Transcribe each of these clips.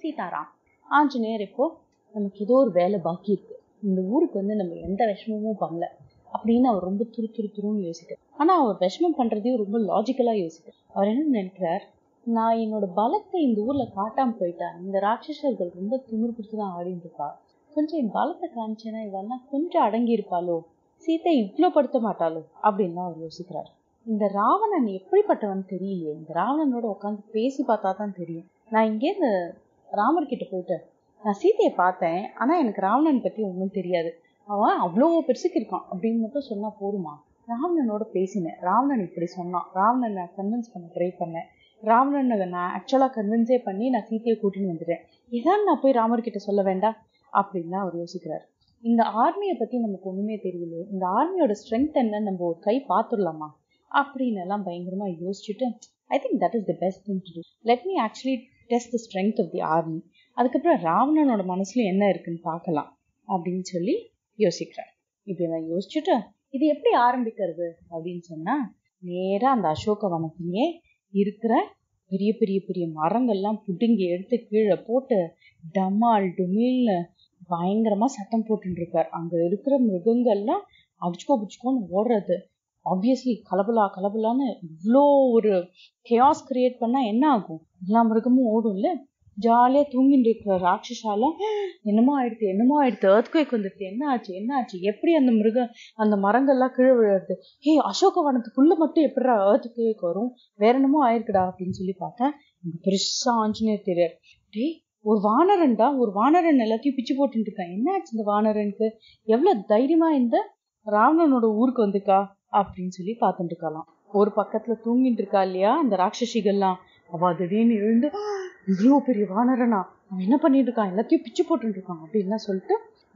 சீதாராம் ஆஞ்சநேயர் இப்போ நமக்கு ஏதோ ஒரு வேலை பாக்கி இருக்கு இந்த ஊருக்கு வந்து நம்ம எந்த விஷமமும் பண்ணல அப்படின்னு அவர் ரொம்ப துரு துரு துருன்னு யோசிக்கிறார் ஆனா அவர் விஷமம் பண்றதையும் ரொம்ப லாஜிக்கலா யோசிக்கிறார் அவர் என்ன நினைக்கிறார் நான் என்னோட பலத்தை இந்த ஊர்ல காட்டாம போயிட்டேன் இந்த ராட்சசர்கள் ரொம்ப திமிர் பிடிச்சு தான் ஆடிட்டு இருக்கா கொஞ்சம் என் பலத்தை காமிச்சேன்னா இவெல்லாம் கொஞ்சம் அடங்கி இருப்பாளோ சீத்தை இவ்வளோ படுத்த மாட்டாளோ அப்படின்னு தான் அவர் யோசிக்கிறார் இந்த ராவணன் எப்படிப்பட்டவன் தெரியலையே இந்த ராவணனோட உட்காந்து பேசி பார்த்தா தான் தெரியும் நான் இங்கே இந்த ராமர் கிட்ட போயிட்டு நான் சீதையை பார்த்தேன் ஆனா எனக்கு ராவணன் பத்தி ஒன்றும் தெரியாது அவன் அவ்வளோ பெருசுக்கு இருக்கான் அப்படின்னு மட்டும் சொன்னா போதுமா ராவணனோட பேசினேன் ராவணன் இப்படி சொன்னான் ராவணன் நான் கன்வின்ஸ் பண்ண ட்ரை பண்ணேன் ராவணனை நான் ஆக்சுவலாக கன்வின்ஸே பண்ணி நான் சீத்தையை கூட்டின்னு வந்துட்டேன் ஏதாவது நான் போய் ராமர் கிட்ட சொல்ல வேண்டாம் அப்படின்னு அவர் யோசிக்கிறார் இந்த ஆர்மியை பத்தி நமக்கு ஒண்ணுமே தெரியல இந்த ஆர்மியோட ஸ்ட்ரென்த் என்னன்னு நம்ம ஒரு கை பார்த்துடலாமா அப்படின்னு எல்லாம் பயங்கரமா யோசிச்சுட்டு I think that is the best thing to do let me actually test the strength of the army அதுக்கப்புறம் ராவணனோட மனசுல என்ன இருக்குன்னு பார்க்கலாம் அப்படின்னு சொல்லி யோசிக்கிறார் இப்படி நான் யோசிச்சுட்டு இது எப்படி ஆரம்பிக்கிறது அப்படின்னு சொன்னா நேரா அந்த அசோக வனத்திலேயே இருக்கிற பெரிய பெரிய பெரிய மரங்கள்லாம் புடுங்கி எடுத்து கீழே போட்டு டமால் டுமில்னு பயங்கரமா சத்தம் போட்டுட்டு இருக்கார் அங்க இருக்கிற மிருகங்கள்லாம் அடிச்சுக்கோ பிடிச்சிக்கோன்னு ஓடுறது ஆப்வியஸ்லி கலபலா கலபலான்னு இவ்வளோ ஒரு கேயாஸ் கிரியேட் பண்ணா என்ன ஆகும் எல்லா மிருகமும் ஓடும்ல ஜாலியா தூங்கிட்டு இருக்கிற ராட்சசால என்னமோ ஆயிடுத்து என்னமோ ஆயிடுத்து ஏர்த்குவேக் வந்துடுது என்ன ஆச்சு என்ன ஆச்சு எப்படி அந்த மிருக அந்த மரங்கள்லாம் கீழே விழுறது ஹே அசோக வனத்துக்குள்ள மட்டும் எப்படிடா ஏர்த்குவேக் வரும் வேற என்னமோ ஆயிருக்குடா அப்படின்னு சொல்லி பார்த்தேன் இங்க பெருசா ஆஞ்சநேயர் தெரியார் டேய் ஒரு வானரன்டா ஒரு வானரன் எல்லாத்தையும் பிச்சு போட்டுட்டு இருக்கான் என்ன ஆச்சு இந்த வானரனுக்கு எவ்வளவு தைரியமா இந்த ராவணனோட ஊருக்கு வந்துக்கா அப்படின்னு சொல்லி பார்த்துட்டு இருக்கலாம் ஒரு பக்கத்துல தூங்கிட்டு இருக்கா இல்லையா அந்த ராட்சசிகள்லாம் அவ திடீர்னு எழுந்து இவ்வளோ பெரிய வானரனா அவன் என்ன பண்ணிட்டு இருக்கான் எல்லாத்தையும் பிச்சு போட்டுட்டு இருக்கான் அப்படின்னு சொல்லிட்டு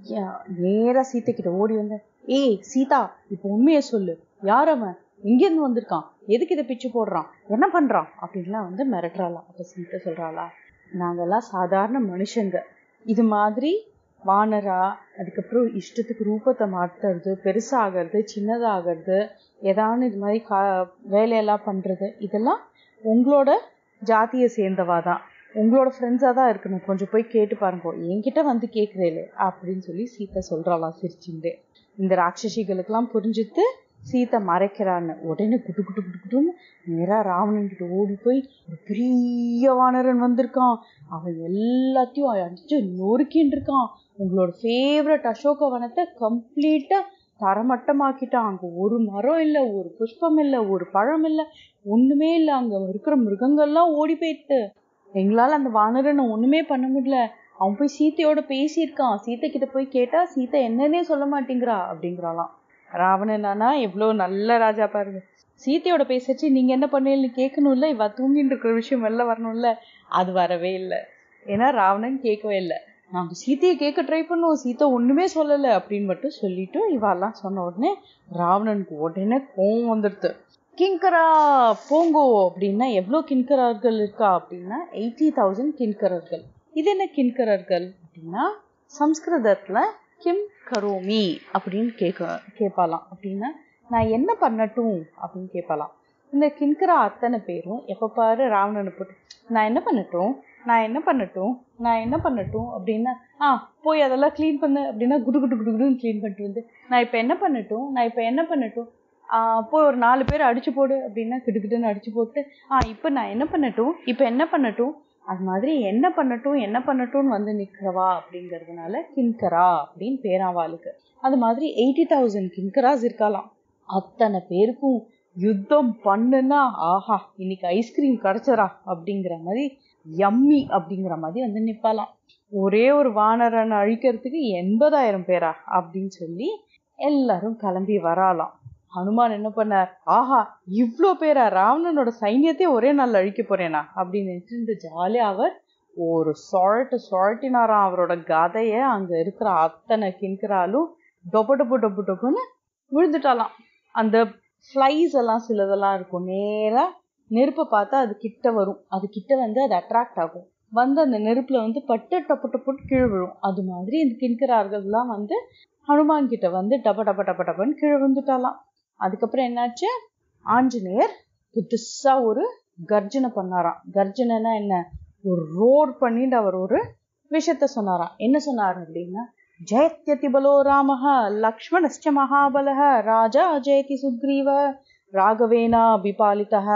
நேரா சீத்தை கிட்ட ஓடி வந்தேன் ஏய் சீதா இப்போ உண்மையை சொல்லு யார் அவன் எங்கேருந்து வந்திருக்கான் எதுக்கு இதை பிச்சு போடுறான் என்ன பண்றான் அப்படின்லாம் வந்து மிரட்டுறாளாம் அப்ப சீத்தை சொல்றாளா நாங்கெல்லாம் சாதாரண மனுஷங்க இது மாதிரி வானரா அதுக்கப்புறம் இஷ்டத்துக்கு ரூபத்தை மாற்றுறது பெருசாகிறது சின்னதாகிறது ஏதாவது இது மாதிரி கா வேலையெல்லாம் பண்ணுறது இதெல்லாம் உங்களோட ஜாதியை சேர்ந்தவா தான் உங்களோட ஃப்ரெண்ட்ஸாக தான் இருக்கணும் கொஞ்சம் போய் கேட்டு பாருங்க என்கிட்ட வந்து கேட்குறேலே அப்படின்னு சொல்லி சீத்தை சொல்கிறாளாம் சிரிச்சுட்டே இந்த ராட்சசிகளுக்கெல்லாம் புரிஞ்சுட்டு சீத்தை மறைக்கிறான்னு உடனே குட்டு குட்டு குட்டு குட்டுன்னு நேராக ராவணன் கிட்ட ஓடி போய் ஒரு பெரிய வானரன் வந்திருக்கான் அவன் எல்லாத்தையும் அடிச்சு நொறுக்கின்னு இருக்கான் உங்களோட ஃபேவரட் அசோக வனத்தை கம்ப்ளீட்டாக தரமட்டமாக்கிட்டான் அங்கே ஒரு மரம் இல்லை ஒரு புஷ்பம் இல்லை ஒரு பழம் இல்லை ஒன்றுமே இல்லை அங்கே இருக்கிற மிருகங்கள்லாம் ஓடி போயிட்டு எங்களால் அந்த வானரனை ஒன்றுமே பண்ண முடியல அவன் போய் சீத்தையோட பேசியிருக்கான் சீத்தை கிட்ட போய் கேட்டா சீத்தை என்னன்னே சொல்ல மாட்டேங்கிறா அப்படிங்கிறாளாம் ராவணனானா எவ்வளோ நல்ல ராஜா பாருங்க சீத்தையோட பேசச்சு நீங்க என்ன பண்ணீங்கன்னு கேட்கணும்ல இவ தூங்கிட்டு இருக்கிற விஷயம் வெளில வரணும்ல அது வரவே இல்லை ஏன்னா ராவணன் கேட்கவே இல்லை நாங்க சீத்தையை கேட்க ட்ரை பண்ணோம் சீத்தை ஒண்ணுமே சொல்லலை அப்படின்னு மட்டும் சொல்லிட்டு இவெல்லாம் சொன்ன உடனே ராவணனுக்கு உடனே கோவம் வந்துடுது கிங்கரா போங்கோ அப்படின்னா எவ்வளோ கிண்கரர்கள் இருக்கா அப்படின்னா எயிட்டி தௌசண்ட் கிண்கரர்கள் இது என்ன கிண்கரர்கள் அப்படின்னா சம்ஸ்கிருதத்துல கிம் கரோமி அப்படின்னு கேட்க கேட்பாலாம் அப்படின்னா நான் என்ன பண்ணட்டும் அப்படின்னு கேட்பாலாம் இந்த கிண்கரா அத்தனை பேரும் எப்போ பாரு ராவணனை போட்டு நான் என்ன பண்ணட்டும் நான் என்ன பண்ணட்டும் நான் என்ன பண்ணட்டும் அப்படின்னா ஆ போய் அதெல்லாம் க்ளீன் பண்ணு அப்படின்னா குடு குடு குடு குடுன்னு க்ளீன் பண்ணிட்டு வந்து நான் இப்போ என்ன பண்ணட்டும் நான் இப்போ என்ன பண்ணட்டும் போய் ஒரு நாலு பேர் அடிச்சு போடு அப்படின்னா கிடுக்கிட்டுன்னு அடிச்சு போட்டு ஆ இப்போ நான் என்ன பண்ணட்டும் இப்போ என்ன பண்ணட்டும் அது மாதிரி என்ன பண்ணட்டும் என்ன பண்ணட்டும்னு வந்து நிற்கிறவா அப்படிங்கிறதுனால கின்கரா அப்படின்னு பேராவாளுக்கு அது மாதிரி எயிட்டி தௌசண்ட் கின்கராஸ் இருக்கலாம் அத்தனை பேருக்கும் யுத்தம் பண்ணுனா ஆஹா இன்னைக்கு ஐஸ்கிரீம் கிடைச்சரா அப்படிங்கிற மாதிரி யம்மி அப்படிங்கிற மாதிரி வந்து நிற்பாலாம் ஒரே ஒரு வானரனை அழிக்கிறதுக்கு எண்பதாயிரம் பேரா அப்படின்னு சொல்லி எல்லாரும் கிளம்பி வராலாம் ஹனுமான் என்ன பண்ணார் ஆஹா இவ்வளோ பேரா ராவணனோட சைன்யத்தை ஒரே நாள் அழிக்க போறேனா அப்படின்னு நினைச்சிருந்து ஜாலியாக அவர் ஒரு சொழட்டு சொழட்டினாராம் அவரோட கதையை அங்க இருக்கிற அத்தனை கிண்கிறாலும் டொப டொபு டொபு டொபுன்னு விழுந்துட்டாலாம் அந்த ஃப்ளைஸ் எல்லாம் சிலதெல்லாம் இருக்கும் நேரா நெருப்பை பார்த்தா அது கிட்ட வரும் அது கிட்ட வந்து அது அட்ராக்ட் ஆகும் வந்து அந்த நெருப்புல வந்து பட்டு டப்பு டப்புட்டு கீழே விழும் அது மாதிரி இந்த கிண்கிறார்கள்லாம் வந்து ஹனுமான் கிட்ட வந்து டப டப டப டபன்னு கீழே விழுந்துட்டாலாம் அதுக்கப்புறம் என்னாச்சு ஆஞ்சநேயர் புதுசா ஒரு கர்ஜனை பண்ணாராம் கர்ஜனைனா என்ன ஒரு ரோர் பண்ணிட்டு அவர் ஒரு விஷயத்த சொன்னாராம் என்ன சொன்னார் அப்படின்னா ஜெயத்யதி பலோ ராமः லக்ஷ்மணஸ்ச மகாபலः ராஜா ஜெயதி சுக்ரீவ ராகவேனா விபாலிதः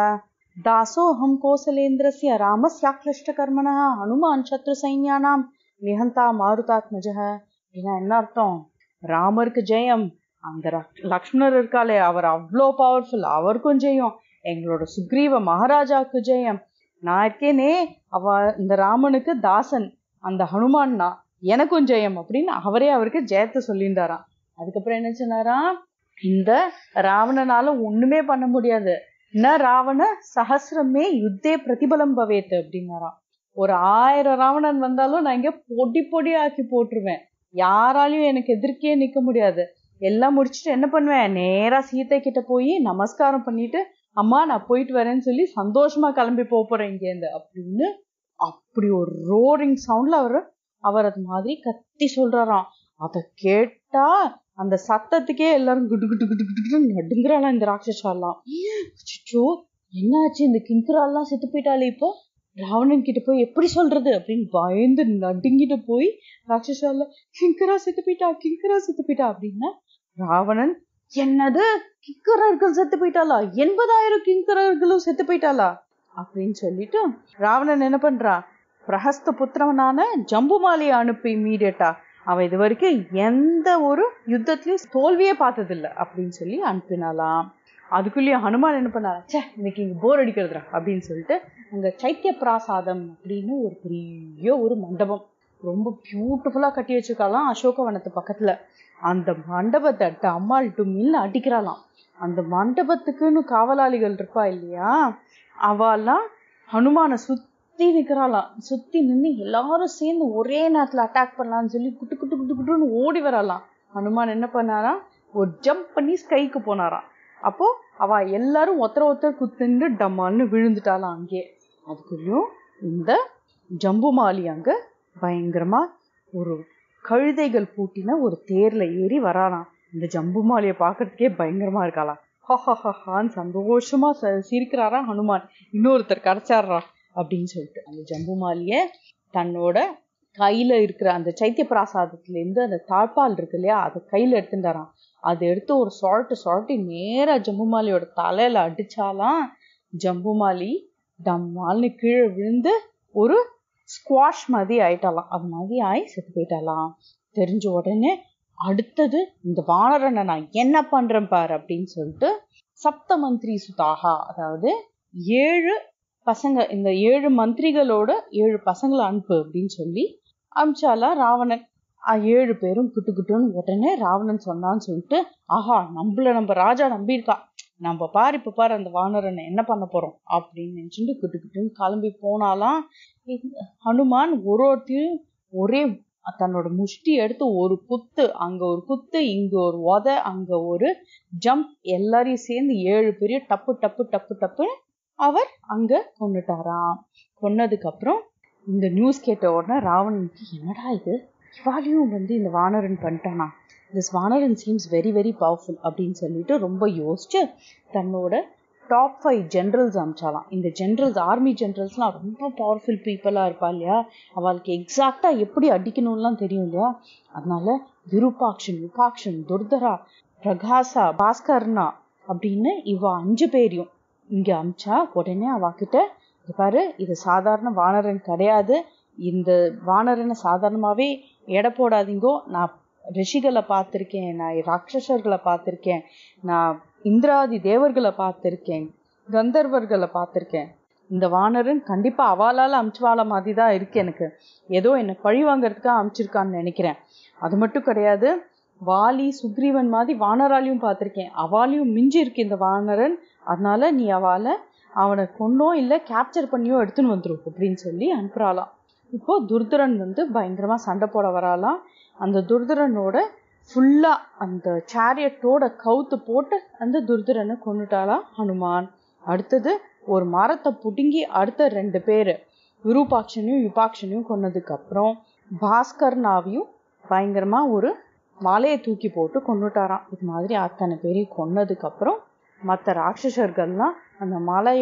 दासोऽहं कोसलेन्द्रस्य रामस्याक्लिष्टकर्मणः हनुमान् சத்ருசைன்யானாம் நிகந்தா மாருதாத்மஜः அப்படின்னா என்ன அர்த்தம் ராமருக்கு ஜெயம் அந்த ரக்- லக்ஷ்மணர் இருக்காளே அவர் அவ்வளோ பவர்ஃபுல் அவருக்கும் ஜெயம் எங்களோட சுக்ரீவ மகாராஜாவுக்கு ஜெயம் நான் இருக்கேனே அவ இந்த ராமனுக்கு தாசன் அந்த ஹனுமான்னா எனக்கும் ஜெயம் அப்படின்னு அவரே அவருக்கு ஜெயத்தை சொல்லியிருந்தாராம் அதுக்கப்புறம் என்ன சொன்னாராம் இந்த ராவணனால ஒண்ணுமே பண்ண முடியாது ந ராவண சஹசிரமே யுத்தே பிரதிபலம் பவேத் அப்படின்னாராம் ஒரு ஆயிரம் ராவணன் வந்தாலும் நான் இங்க பொடி பொடி ஆக்கி போட்டுருவேன் யாராலையும் எனக்கு எதிர்க்கே நிக்க முடியாது எல்லாம் முடிச்சுட்டு என்ன பண்ணுவேன் நேரா சீதை கிட்ட போய் நமஸ்காரம் பண்ணிட்டு அம்மா நான் போயிட்டு வரேன்னு சொல்லி சந்தோஷமா கிளம்பி போக போறேன் இங்கேருந்து அப்படின்னு அப்படி ஒரு ரோரிங் சவுண்ட்ல அவர் அவர் அது மாதிரி கத்தி சொல்றாராம் அதை கேட்டா அந்த சத்தத்துக்கே எல்லாரும் குடு குடு குடு குடு குடுன்னு நடுங்குறாளாம் இந்த ராட்சசாலாம் அச்சோ என்னாச்சு இந்த கிங்கராலாம் செத்து போயிட்டாளே இப்போ ராவணன் கிட்ட போய் எப்படி சொல்றது அப்படின்னு பயந்து நடுங்கிட்டு போய் ராட்சசால கிங்கரா செத்து போயிட்டா கிங்கரா செத்து போயிட்டா அப்படின்னா ராவணன் என்னது கிங்கரர்கள் செத்து போயிட்டாளா எண்பதாயிரம் கிங்கரர்களும் செத்து போயிட்டாளா அப்படின்னு சொல்லிட்டு ராவணன் என்ன பண்றான் பிரஹஸ்த புத்திரவனான ஜம்புமாலியை அனுப்பி இம்மீடியட்டா அவன் இது வரைக்கும் எந்த ஒரு யுத்தத்திலையும் தோல்வியே பார்த்ததில்ல அப்படின்னு சொல்லி அனுப்பினாலாம் அதுக்குள்ளேயும் ஹனுமான் என்ன பண்ணாரா ச்சே இன்னைக்கு இங்க போர் அடிக்கிறதுடா அப்படின்னு சொல்லிட்டு அங்க சைத்திய பிராசாதம் அப்படின்னு ஒரு பெரிய ஒரு மண்டபம் ரொம்ப பியூட்டிஃபுல்லா கட்டி வச்சிருக்காளாம் அசோகவனத்து பக்கத்துல அந்த மண்டபத்தை டம்மாள் டுமில்னு அடிக்கிறாளாம் அந்த மண்டபத்துக்குன்னு காவலாளிகள் இருப்பா இல்லையா அவெல்லாம் ஹனுமானை சுத்தி நிக்கிறாளாம் சுத்தி நின்று எல்லாரும் சேர்ந்து ஒரே நேரத்துல அட்டாக் பண்ணலாம்னு சொல்லி குட்டு குட்டு குட்டு குட்டுன்னு ஓடி வரலாம் ஹனுமான் என்ன பண்ணாராம் ஒரு ஜம்ப் பண்ணி ஸ்கைக்கு போனாராம் அப்போ அவ எல்லாரும் ஒருத்தர ஒருத்தர் குத்துண்டு டம்மால்னு விழுந்துட்டாளாம் அங்கே அதுக்குள்ளயும் இந்த ஜம்புமாலி அங்க பயங்கரமா ஒரு கழுதைகள் பூட்டின ஒரு தேர்ல ஏறி வரானாம் இந்த ஜம்புமாலியை பார்க்கறதுக்கே பயங்கரமா இருக்காளாம் ஹான்னு சந்தோஷமா ச- சிரிக்கிறாராம் ஹனுமான் இன்னொருத்தர் கிடைச்சாடுறா அப்படின்னு சொல்லிட்டு அந்த ஜம்புமாலிய தன்னோட கையில இருக்கிற அந்த சைத்திய பிராசாதத்துல இருந்து அந்த தாழ்பால் இருக்கு இல்லையா அதை கையில எடுத்துட்டாராம் அதை எடுத்து ஒரு சொரட்டு சொரட்டி நேரா ஜம்புமாலியோட தலையில அடிச்சாலாம் ஜம்புமாலி டம்மால்னு கீழே விழுந்து ஒரு ஸ்குவாஷ் மாதிரி ஆயிட்டாலாம் அது மாதிரி ஆகி செத்து போயிட்டாலாம் தெரிஞ்ச உடனே அடுத்தது இந்த வானரனை நான் என்ன பண்றேன் பாரு அப்படின்னு சொல்லிட்டு சப்த மந்திரி சுதாகா அதாவது ஏழு பசங்க இந்த ஏழு மந்திரிகளோட ஏழு பசங்களை அனுப்பு அப்படின்னு சொல்லி அமிச்சாலா ராவணன் அஹ் ஏழு பேரும் குட்டு குட்டுன்னு உடனே ராவணன் சொன்னான்னு சொல்லிட்டு ஆஹா நம்மள நம்ம ராஜா நம்பியிருக்கா நம்ம பாரு இப்ப பாரு அந்த வானரனை என்ன பண்ண போறோம் அப்படின்னு நினைச்சுட்டு குட்டு குட்டுன்னு கிளம்பி போனாலாம் இந்த ஹனுமான் ஒரு ஒருத்தையும் ஒரே தன்னோட முஷ்டி எடுத்து ஒரு குத்து அங்க ஒரு குத்து இங்க ஒரு உத அங்க ஒரு ஜம்ப் எல்லாரையும் சேர்ந்து ஏழு பெரிய டப்பு டப்பு டப்பு டப்பு அவர் அங்க கொன்னுட்டாராம் கொன்னதுக்கு அப்புறம் இந்த நியூஸ் கேட்ட உடனே ராவணனுக்கு என்னடா இது இவாளையும் வந்து இந்த வானரன் பண்ணிட்டானா திஸ் வானரன் சீம்ஸ் வெரி வெரி பவர்ஃபுல் அப்படின்னு சொல்லிட்டு ரொம்ப யோசிச்சு தன்னோட டாப் ஃபைவ் ஜென்ரல்ஸ் அமிச்சாலாம் இந்த ஜென்ரல்ஸ் ஆர்மி ஜென்ரல்ஸ்லாம் ரொம்ப பவர்ஃபுல் பீப்புளாக இருப்பா இல்லையா அவளுக்கு எக்ஸாக்டாக எப்படி அடிக்கணும்லாம் தெரியும் இல்லையா அதனால விருப்பாக்ஷன் விபாக்ஷன் துர்தரா பிரகாசா பாஸ்கர்னா அப்படின்னு இவ அஞ்சு பேரையும் இங்க அமிச்சா உடனே அவகிட்ட "இங்க பாரு இது சாதாரண வானரன் கிடையாது இந்த வானரனை சாதாரணமாவே எடை போடாதீங்கோ நான் ரிஷிகளை பார்த்திருக்கேன் நான் ராட்சசர்களை பார்த்திருக்கேன் நான் இந்திராதி தேவர்களை பார்த்திருக்கேன் கந்தர்வர்களை பார்த்திருக்கேன் இந்த வானரன் கண்டிப்பா அவாலால அமிச்சுவாள மாதிரி தான் இருக்கு எனக்கு ஏதோ என்னை பழி வாங்குறதுக்காக அமிச்சிருக்கான்னு நினைக்கிறேன் அது மட்டும் கிடையாது வாலி சுக்ரீவன் மாதிரி வானராலையும் பார்த்திருக்கேன் அவாலையும் மிஞ்சி இருக்கு இந்த வானரன் அதனால நீ அவளை அவனை கொன்னோ இல்லை கேப்சர் பண்ணியோ எடுத்துன்னு வந்துரும் அப்படின்னு சொல்லி அனுப்புறாளாம் இப்போ துர்தரன் வந்து பயங்கரமா சண்டை போட வராலாம் அந்த துர்தரனோட ஃபுல்லா அந்த சேரியட்டோட கவுத்து போட்டு அந்த துர்தரனை கொன்னுட்டாளாம் ஹனுமான் அடுத்தது ஒரு மரத்தை புடுங்கி அடுத்த ரெண்டு பேரு விரூபாட்சனையும் யுபாட்சனையும் கொன்னதுக்கு அப்புறம் பாஸ்கர்னாவையும் பயங்கரமா ஒரு மலையை தூக்கி போட்டு கொன்னுட்டாராம் இது மாதிரி அத்தனை பேரையும் கொன்னதுக்கு அப்புறம் மற்ற ராட்சசர்கள்லாம் அந்த மலையோட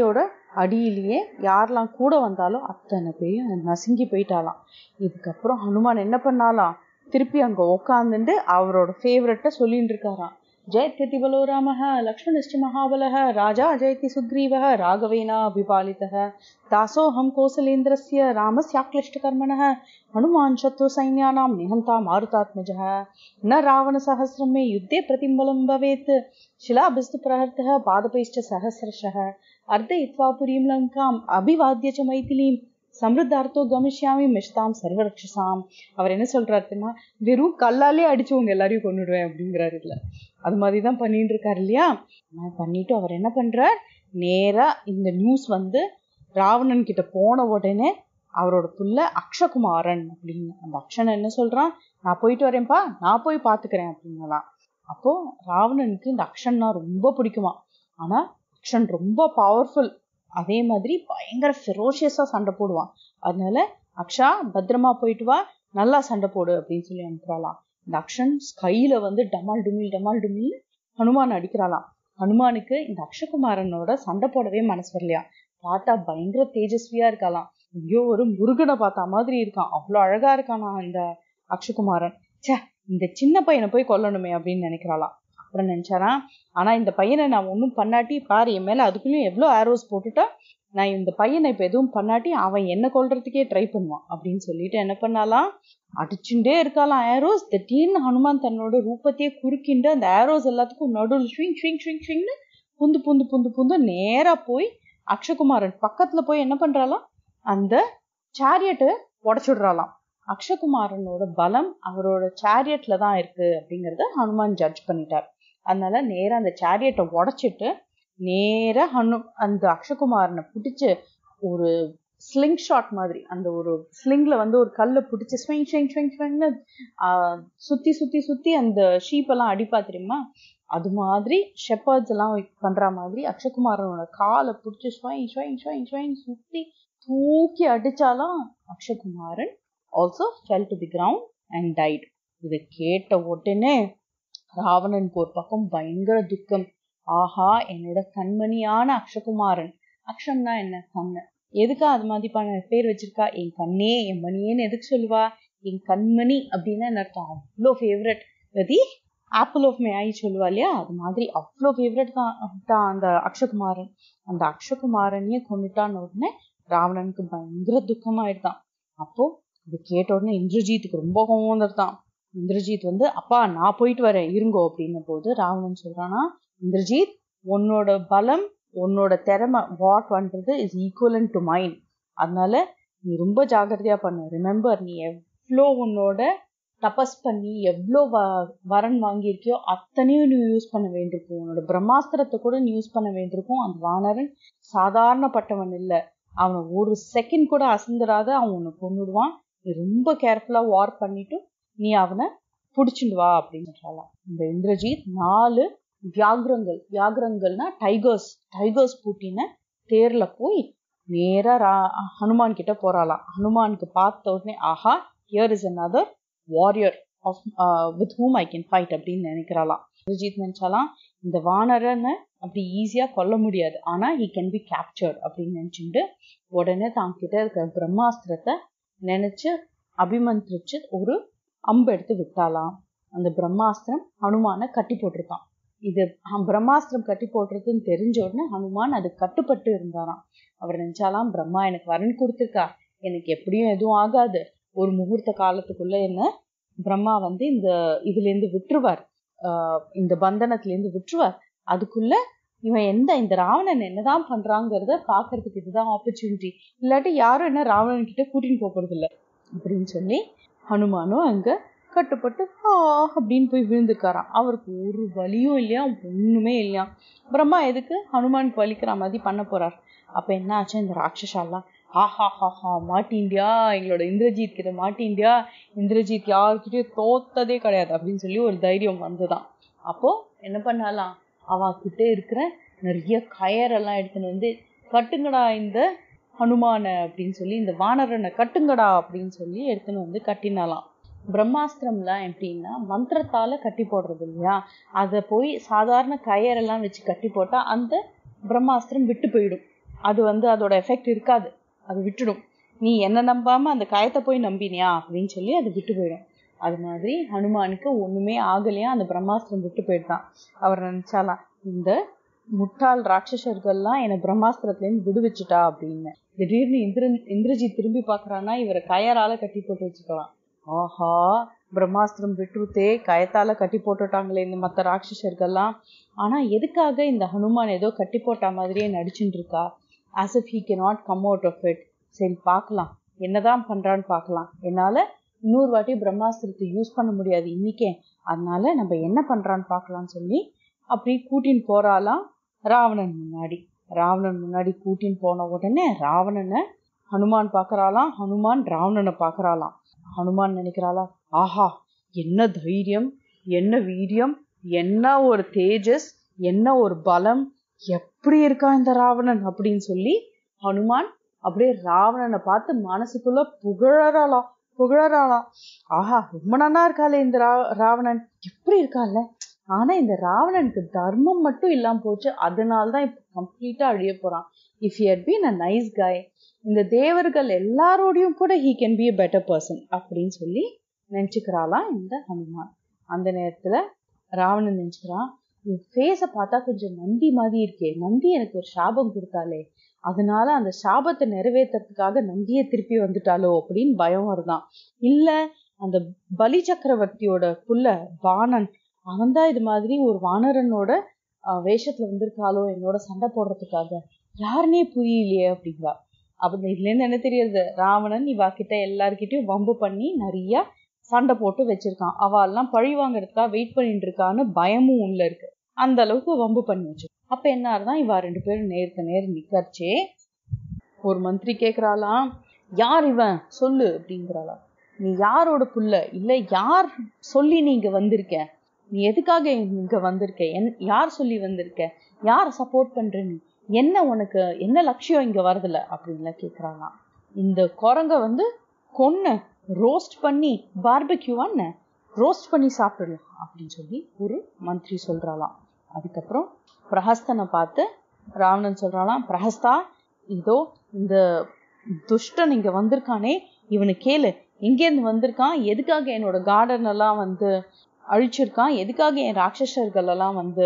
அடியிலேயே யாரெல்லாம் கூட வந்தாலும் அத்தனை பேரும் நசுங்கி போயிட்டாலாம் இதுக்கப்புறம் ஹனுமான் என்ன பண்ணாலாம் திருப்பி அங்க உக்காந்துட்டு அவரோட ஃபேவரட்டை சொல்லிட்டு இருக்காராம் ஜெயத்யதி பலோ ராமः லக்ஷ்மணश्च महाबलः राजा जयति सुग्रीवः राघवेनाभिपालितः दासोऽहं कौसलेन्द्रस्य रामस्याक्लिष्टकर्मणः हनुमान् शत्रुसैन्यानां निहन्ता मारुतात्मजः न रावणसहस्रं मे युद्धे प्रतिम्बलं भवेत् शिलाभिस्तु प्रहर्तः पादपैश्च सहस्रशः अर्दयित्वा पुरीं लङ्काम् अभिवाद्य च मैथिलीं சம்ருத்தார்த்தோ கமிஷ்யாமி மிஷ்தாம் சர்வரக்ஷசாம் அவர் என்ன சொல்றாரு தெரியுமா வெறும் கல்லாலே அடிச்சு உங்க எல்லாரையும் கொண்டுடுவேன் அப்படிங்கிறாரு இல்ல அது மாதிரி தான் பண்ணிட்டு இருக்காரு இல்லையா நான் பண்ணிட்டு அவர் என்ன பண்றார் நேரா இந்த நியூஸ் வந்து ராவணன் கிட்ட போன உடனே அவரோட புள்ள அக்ஷகுமாரன் அப்படின்னு அந்த அக்ஷன் என்ன சொல்றான் நான் போயிட்டு வரேன்ப்பா நான் போய் பாத்துக்கிறேன் அப்படிங்கலாம் அப்போ ராவணனுக்கு இந்த அக்ஷன்னா ரொம்ப பிடிக்குமா ஆனா அக்ஷன் ரொம்ப பவர்ஃபுல் அதே மாதிரி பயங்கர ஃபெரோஷியஸா சண்டை போடுவான் அதனால அக்ஷா பத்திரமா போயிட்டு வா நல்லா சண்டை போடு அப்படின்னு சொல்லி அனுப்புறாளாம் இந்த அக்ஷன் ஸ்கைல வந்து டமால் டுமில் டமால் டுமில் ஹனுமான் அடிக்கிறாளாம் ஹனுமானுக்கு இந்த அக்ஷகுமாரனோட சண்டை போடவே மனசு வரலையா பார்த்தா பயங்கர தேஜஸ்வியா இருக்காளாம் ஐயோ ஒரு முருகனை பார்த்த மாதிரி இருக்கான் அவ்வளோ அழகா இருக்கானா இந்த அக்ஷகுமாரன் ச்சே இந்த சின்ன பையனை போய் கொல்லணுமே அப்படின்னு நினைக்கிறாளாம் அப்புறம் நினைச்சாராம் ஆனா இந்த பையனை நான் ஒன்றும் பண்ணாட்டி பாரு என் மேல அதுக்குள்ளேயும் எவ்வளோ ஆரோஸ் போட்டுட்டா நான் இந்த பையனை இப்போ எதுவும் பண்ணாட்டி அவன் என்ன கொல்றதுக்கே ட்ரை பண்ணுவான் அப்படின்னு சொல்லிட்டு என்ன பண்ணாலாம் அடிச்சுட்டே இருக்காலாம் ஆரோஸ் திடீர்னு ஹனுமான் தன்னோட ரூபத்தையே குறுக்கிண்டு அந்த ஆரோஸ் எல்லாத்துக்கும் நடுவில் ஸ்விங் ஸ்விங் ஸ்விங் ஸ்விங்னு புந்து புந்து புந்து புந்து நேரா போய் அக்ஷகுமாரன் பக்கத்துல போய் என்ன பண்றாளாம் அந்த சேரியட்டை உடச்சுடுறாளாம் அக்ஷகுமாரனோட பலம் அவரோட சேரியட்ல தான் இருக்கு அப்படிங்கறத ஹனுமான் ஜட்ஜ் பண்ணிட்டார் அதனால நேரா அந்த சேரியட்டை உடைச்சிட்டு நேரா ஹனு அந்த அக்ஷகுமாரனை பிடிச்சு ஒரு ஸ்லிங் ஷாட் மாதிரி அந்த ஒரு ஸ்லிங்ல வந்து ஒரு கல்லை பிடிச்சி ஸ்விங் ஸ்விங் ஸ்விங் ஸ்விங்னு சுத்தி சுத்தி சுத்தி அந்த ஷீப் எல்லாம் அடிப்பா தெரியுமா அது மாதிரி ஷெப்பர்ட்ஸ் எல்லாம் பண்ற மாதிரி அக்ஷகுமாரனோட காலை பிடிச்சி ஸ்வைங் ஸ்வைங் ஸ்வைங் ஸ்வைங் சுத்தி தூக்கி அடிச்சாலும் Akshakumaran also fell to the ground and died இதை கேட்ட உடனே ராவணனுக்கு ஒரு பக்கம் பயங்கர துக்கம் ஆஹா என்னோட கண்மணியான அக்ஷகுமாரன் அக்ஷம்னா என்ன கண்ணு எதுக்கா அது மாதிரி பண்ண பேர் வச்சிருக்கா என் கண்ணே என் மணியேன்னு எதுக்கு சொல்லுவா என் கண்மணி அப்படின்னா என்ன அர்த்தம் அவ்வளோ favourite the apple of my eye சொல்லுவா இல்லையா அது மாதிரி அவ்வளோ ஃபேவரட் தான் தான் அந்த அக்ஷகுமாரன் அந்த அக்ஷகுமாரனையே கொண்டுட்டான்னு உடனே ராவணனுக்கு பயங்கர துக்கமாயிடுதான் அப்போ இது கேட்ட உடனே இந்திரஜித்துக்கு ரொம்ப கோவம் வந்துருதான் இந்திரஜித் வந்து அப்பா நான் போயிட்டு வரேன் இருங்கோ அப்படின்ன போது ராவணன் சொல்றானா இந்திரஜித் உன்னோட பலம் உன்னோட திறமை வாட் பண்றது இஸ் ஈக்குவலன் டு மைண்ட் அதனால நீ ரொம்ப ஜாகிரதையா பண்ணு ரிமெம்பர் நீ எவ்வளோ உன்னோட தபஸ் பண்ணி எவ்வளோ வ வரன் வாங்கியிருக்கியோ அத்தனையும் நீ யூஸ் பண்ண வேண்டியிருக்கும் உன்னோட பிரம்மாஸ்திரத்தை கூட நீ யூஸ் பண்ண வேண்டியிருக்கும் அந்த வானரன் சாதாரணப்பட்டவன் இல்லை அவனை ஒரு செகண்ட் கூட அசந்துடாத அவன் உன்னை கொண்டுடுவான் நீ ரொம்ப கேர்ஃபுல்லா வார் பண்ணிட்டு நீ அவனை பிடிச்சிட்டு வா அப்படின்னு சொல்றாளாம் இந்த இந்திரஜித் நாலு வியாகுரங்கள் வியாகுரங்கள்னா டைகர்ஸ் டைகர்ஸ் பூட்டின தேர்ல போய் நேரா ரா ஹனுமான் கிட்ட போறாளாம் ஹனுமானுக்கு பார்த்த உடனே ஆஹா here is another warrior of with whom I can fight அப்படின்னு நினைக்கிறாளாம் இந்திரஜித் நினைச்சாலாம் இந்த வானரனை அப்படி ஈஸியா கொல்ல முடியாது ஆனா ஹி கேன் பி கேப்சர்ட் அப்படின்னு நினைச்சுட்டு உடனே தான் கிட்ட இருக்கிற பிரம்மாஸ்திரத்தை நினைச்சு அபிமந்திரிச்சு ஒரு அம்பு எடுத்து விட்டாலாம் அந்த பிரம்மாஸ்திரம் ஹனுமானை கட்டி போட்டிருக்கான் இது பிரம்மாஸ்திரம் கட்டி போடுறதுன்னு தெரிஞ்ச உடனே ஹனுமான் அது கட்டுப்பட்டு இருந்தாராம் அவர் நினைச்சாலாம் பிரம்மா எனக்கு வரன் கொடுத்துருக்கா எனக்கு எப்படியும் எதுவும் ஆகாது ஒரு முகூர்த்த காலத்துக்குள்ள என்ன பிரம்மா வந்து இந்த இதுல இருந்து விட்டுருவார் இந்த பந்தனத்துல இருந்து விட்டுருவார் அதுக்குள்ள இவன் எந்த இந்த ராவணன் என்னதான் பண்றாங்கிறத பாக்குறதுக்கு இதுதான் ஆப்பர்ச்சுனிட்டி இல்லாட்டி யாரும் என்ன ராவணன் கிட்ட கூட்டின்னு போறது இல்லை அப்படின்னு சொல்லி ஹனுமானும் அங்க கட்டுப்பட்டு ஆ அப்படின்னு போய் விழுந்துக்காராம் அவருக்கு ஒரு வலியும் இல்லையா ஒண்ணுமே இல்லையா பிரம்மா எதுக்கு ஹனுமானுக்கு வலிக்கிற மாதிரி பண்ண போறார் அப்ப என்ன ஆச்சு இந்த ராட்சசாலாம் ஆஹா ஹா ஹா மாட்டிண்டியா எங்களோட இந்திரஜித் கிட்ட மாட்டிண்டியா இந்திரஜித் யாருக்கிட்டயும் தோத்ததே கிடையாது அப்படின்னு சொல்லி ஒரு தைரியம் வந்துதான் அப்போ என்ன பண்ணலாம் அவ கிட்ட இருக்கிற நிறைய கயரெல்லாம் எடுத்துன்னு வந்து கட்டுங்கடா இந்த ஹனுமான அப்படின்னு சொல்லி இந்த வானரனை கட்டுங்கடா அப்படின்னு சொல்லி எடுத்துன்னு வந்து கட்டினாலாம் பிரம்மாஸ்திரம்லாம் எப்படின்னா மந்திரத்தால கட்டி போடுறது இல்லையா அதை போய் சாதாரண கயரெல்லாம் வச்சு கட்டி போட்டா அந்த பிரம்மாஸ்திரம் விட்டு போயிடும் அது வந்து அதோட எஃபெக்ட் இருக்காது அது விட்டுடும் நீ என்ன நம்பாம அந்த காயத்தை போய் நம்பினியா அப்படின்னு சொல்லி அது விட்டு போயிடும் அது மாதிரி ஹனுமானுக்கு ஒண்ணுமே ஆகலையா அந்த பிரம்மாஸ்திரம் விட்டு போயிட்டான் அவர் நினைச்சாலாம் இந்த முட்டாள் ராட்சசர்கள்லாம் என்னை பிரம்மாஸ்திரத்துலேருந்து விடுவிச்சுட்டா அப்படின்னு திடீர்னு இந்திரன் இந்திரஜித் திரும்பி பார்க்கறான்னா இவரை கயரால கட்டி போட்டு வச்சுக்கலாம் ஆஹா பிரம்மாஸ்திரம் விட்டுருத்தே கயத்தால கட்டி போட்டுட்டாங்களே இந்த மற்ற ராட்சசர்கள்லாம் ஆனா எதுக்காக இந்த ஹனுமான் ஏதோ கட்டி போட்ட மாதிரியே நடிச்சுட்டு இருக்கா as if he can not come out of it சரி பார்க்கலாம் என்னதான் பண்றான்னு பார்க்கலாம் என்னால இன்னொரு வாட்டி பிரம்மாஸ்திரத்தை யூஸ் பண்ண முடியாது இன்னைக்கே அதனால நம்ம என்ன பண்றான்னு பார்க்கலாம்னு சொல்லி அப்படி கூட்டின்னு போறாளாம் ராவணன் முன்னாடி ராவணன் முன்னாடி கூட்டின்னு போன உடனே ராவணனை ஹனுமான் பார்க்கறாளாம் ஹனுமான் ராவணனை பார்க்கறாளாம் ஹனுமான் நினைக்கிறாளா ஆஹா என்ன தைரியம் என்ன வீரியம் என்ன ஒரு தேஜஸ் என்ன ஒரு பலம் எப்படி இருக்கான் இந்த ராவணன் அப்படின்னு சொல்லி ஹனுமான் அப்படியே ராவணனை பார்த்து மனசுக்குள்ள புகழறாளாம் புகழறாளாம் ஆஹா ரொம்ப நன்னா இருக்காளே இந்த ரா ராவணன் எப்படி இருக்கால ஆனா இந்த ராவணனுக்கு தர்மம் மட்டும் இல்லாம போச்சு அதனால தான் இப்ப கம்ப்ளீட்டா அழிய போறான் if you been a nice guy இந்த தேவர்கள் எல்லாரோடையும் கூட he can be a better person அப்படின்னு சொல்லி நினைச்சுக்கிறாளாம் இந்த ஹனுமான் அந்த நேரத்துல ராவணன் நினைச்சுக்கிறான் ஃபேஸை பார்த்தா கொஞ்சம் நந்தி மாதிரி இருக்கே நந்தி எனக்கு ஒரு சாபம் கொடுத்தாலே அதனால அந்த சாபத்தை நிறைவேற்றுறதுக்காக நந்தியை திருப்பி வந்துட்டாலோ அப்படின்னு பயம் வருதான் இல்ல அந்த பலி சக்கரவர்த்தியோட புள்ள பாணன் அவன்தான் இது மாதிரி ஒரு வானரனோட ஆஹ், வேஷத்துல வந்திருக்காளோ என்னோட சண்டை போடுறதுக்காக யாருன்னே புரியலையே அப்படிங்களா அப்ப இதுல இருந்து என்ன தெரியுது ராவணன் இவா கிட்ட எல்லார்கிட்டயும் வம்பு பண்ணி நிறைய சண்டை போட்டு வச்சிருக்கான் அவெல்லாம் பழி வாங்குறதுக்காக வெயிட் பண்ணிட்டு இருக்கான்னு பயமும் உள்ள இருக்கு அந்த அளவுக்கு வம்பு பண்ணி வச்சு அப்ப என்ன ஆறுதான் இவா ரெண்டு பேரும் நேருக்கு நேர் நிக்கச்சே ஒரு மந்திரி கேக்குறாளாம் யார் இவன் சொல்லு அப்படிங்கிறாளாம் நீ யாரோட புள்ள இல்ல யார் சொல்லி நீ இங்க வந்திருக்க நீ எதுக்காக இங்க வந்திருக்க என் யார் சொல்லி வந்திருக்க யார் சப்போர்ட் பண்ற நீ என்ன உனக்கு என்ன லட்சியம் இங்க வருதுல அப்படின்லாம் கேக்குறாங்களாம் இந்த குரங்க வந்து கொன்னு ரோஸ்ட் பண்ணி பார்பக்யூவான்னு ரோஸ்ட் பண்ணி சாப்பிடலாம் அப்படின்னு சொல்லி ஒரு மந்திரி சொல்றாளாம் அதுக்கப்புறம் பிரஹஸ்தனை பார்த்து ராவணன் சொல்றானாம் பிரஹஸ்தா இதோ இந்த துஷ்டன் இங்க வந்திருக்கானே இவனை கேளு எங்கேருந்து வந்திருக்கான் எதுக்காக என்னோட கார்டன் எல்லாம் வந்து அழிச்சிருக்கான் எதுக்காக என் ராட்சசர்கள் எல்லாம் வந்து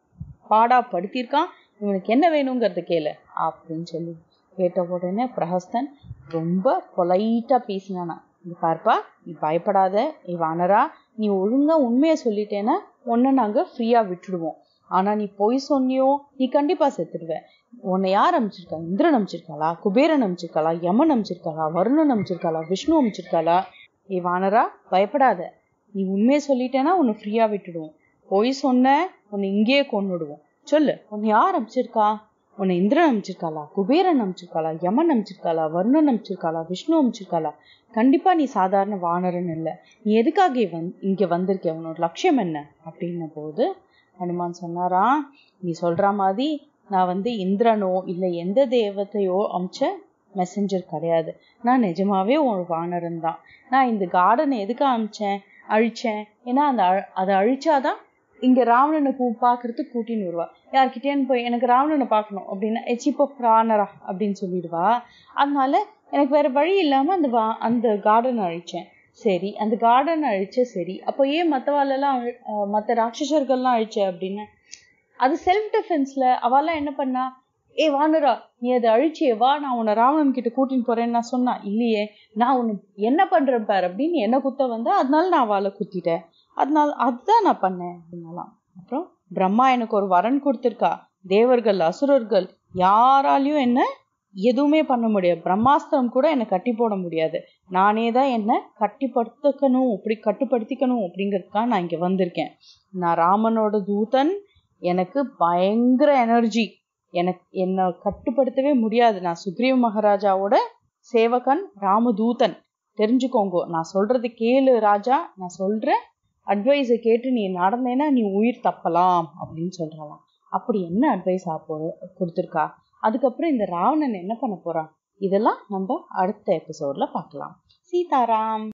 பாடா படுத்தியிருக்கான் இவனுக்கு என்ன வேணுங்கிறத கேளு அப்படின்னு சொல்லி கேட்ட உடனே பிரஹஸ்தன் ரொம்ப பொலைட்டா பேசினானா இது பார்ப்பா நீ பயப்படாத நீ வானரா நீ ஒழுங்கா உண்மையை சொல்லிட்டேன்னா உன்னை நாங்க ஃப்ரீயா விட்டுடுவோம் ஆனா நீ பொய் சொன்னியோ நீ கண்டிப்பா செத்துடுவ உன்னை யார் அமைச்சிருக்கா இந்திரன் அமைச்சிருக்காளா குபேரன் அமைச்சிருக்காளா யமன் அமைச்சிருக்காளா வருணன் அமைச்சிருக்காளா விஷ்ணு அமைச்சிருக்காளா ஏ வானரா பயப்படாத நீ உண்மையை சொல்லிட்டேன்னா உன்னை ஃப்ரீயா விட்டுடுவோம் பொய் சொன்ன உன்னை இங்கேயே கொன்னுடுவோம் சொல்லு உன்னை யார் அமைச்சிருக்கா உன்னை இந்திரன் அமைச்சிருக்காளா குபேரன் அமைச்சிருக்காளா யமன் அமைச்சிருக்காளா வருணன் அமைச்சிருக்காளா விஷ்ணு அமைச்சிருக்காளா கண்டிப்பா நீ சாதாரண வானரன் இல்லை நீ எதுக்காக வந் இங்க வந்திருக்க உன்னோட லட்சியம் என்ன அப்படின்ன போது ஹனுமான் சொன்னாராம் நீ சொல்ற மாதிரி நான் வந்து இந்திரனோ இல்லை எந்த தேவதையோ அமிச்ச மெசஞ்சர் கிடையாது நான் நிஜமாவே ஒரு வானரன் தான் நான் இந்த கார்டனை எதுக்கு அமிச்சேன் அழிச்சேன் ஏன்னா அந்த அழ- அதை அழிச்சாதான் இங்க ராவணனை கூ பாக்குறதுக்கு கூட்டின்னு வருவா யார்கிட்டேன்னு போய் எனக்கு ராவணனை பார்க்கணும் அப்படின்னா எச்சிப்போ பிராணரா அப்படின்னு சொல்லிடுவா அதனால எனக்கு வேற வழி இல்லாம அந்த வா அந்த கார்டன் அழிச்சேன் சரி அந்த கார்டன் அழிச்ச சரி அப்போ ஏன் மற்றவாளெல்லாம் அழி- அஹ் மத்த ராட்சசர்கள்லாம் அழிச்ச அப்படின்னு அது செல்ஃப் டிஃபென்ஸ்ல அவெல்லாம் என்ன பண்ணா ஏ வானரா நீ அதை அழிச்சியே வா நான் உன்னை ராவணன் கிட்ட கூட்டின்னு போறேன்னு நான் சொன்னா இல்லையே நான் உன்னை என்ன பண்றேன் பார் அப்படின்னு என்ன குத்த வந்தா அதனால நான் அவளை குத்திட்டேன் அதனால அதுதான் நான் பண்ணேன் அப்படின்னாலாம் அப்புறம் பிரம்மா எனக்கு ஒரு வரன் கொடுத்திருக்கா தேவர்கள் அசுரர்கள் யாராலையும் என்ன எதுவுமே பண்ண முடியாது பிரம்மாஸ்திரம் கூட என்னை கட்டி போட முடியாது நானே தான் என்ன கட்டிப்படுத்திக்கணும் அப்படி கட்டுப்படுத்திக்கணும் அப்படிங்கிறதுக்காக நான் இங்க வந்திருக்கேன் நான் ராமனோட தூதன் எனக்கு பயங்கர எனர்ஜி எனக்கு என்னை கட்டுப்படுத்தவே முடியாது நான் சுக்ரீவ மகாராஜாவோட சேவகன் ராமதூதன் தெரிஞ்சுக்கோங்க நான் சொல்றது கேளு ராஜா நான் சொல்ற அட்வைஸை கேட்டு நீ நடந்தேன்னா நீ உயிர் தப்பலாம் அப்படின்னு சொல்றாளாம் அப்படி என்ன அட்வைஸ் ஆப்போ கொடுத்துருக்கா அதுக்கப்புறம் இந்த ராவணன் என்ன பண்ண போறான் இதெல்லாம் நம்ம அடுத்த எபிசோட்ல பார்க்கலாம் சீதாராம்